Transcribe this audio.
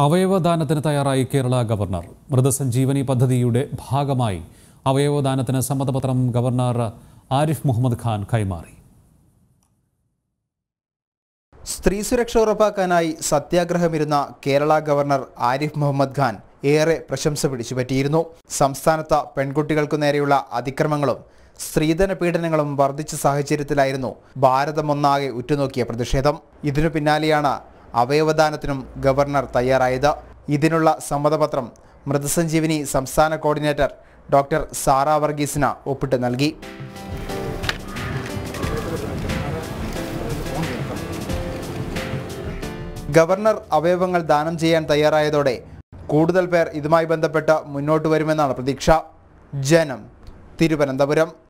അവയവദാനത്തിന് തയ്യാറായി കേരള ഗവർണർ മൃതസഞ്ജീവനി പദ്ധതിയുടെ ഭാഗമായി അവയവദാനത്തിന് സമ്മതപത്രം ഗവർണർ ആരിഫ് മുഹമ്മദ് ഖാൻ കൈമാറി സ്ത്രീ സുരക്ഷ ഉറപ്പാക്കാനായി സത്യാഗ്രഹമിരുന്ന കേരള ഗവർണർ ആരിഫ് മുഹമ്മദ് ഖാൻ ഏറെ പ്രശംസ പിടിച്ചുപറ്റിയിരുന്നു സംസ്ഥാനത്ത് പെൺകുട്ടികൾക്കു നേരെയുള്ള അതിക്രമങ്ങളും സ്ത്രീധന പീഡനങ്ങളും വർദ്ധിച്ച സാഹചര്യത്തിലായിരുന്നു ഭാരതമൊന്നാകെ ഉറ്റുനോക്കിയ പ്രതിഷേധം ഇതിനു പിന്നാലെയാണ് അവയവദാനത്തിനും ഗവർണർ തയ്യാറായത് ഇതിനുള്ള സമ്മതപത്രം മൃതസഞ്ജീവനി സംസ്ഥാന കോർഡിനേറ്റർ ഡോക്ടർ സാറ വർഗീസിന് ഒപ്പിട്ട് നൽകി ഗവർണർ അവയവങ്ങൾ ദാനം ചെയ്യാൻ തയ്യാറായതോടെ കൂടുതൽ പേർ ഇതുമായി ബന്ധപ്പെട്ട് മുന്നോട്ട് വരുമെന്നാണ് പ്രതീക്ഷ ജനം തിരുവനന്തപുരം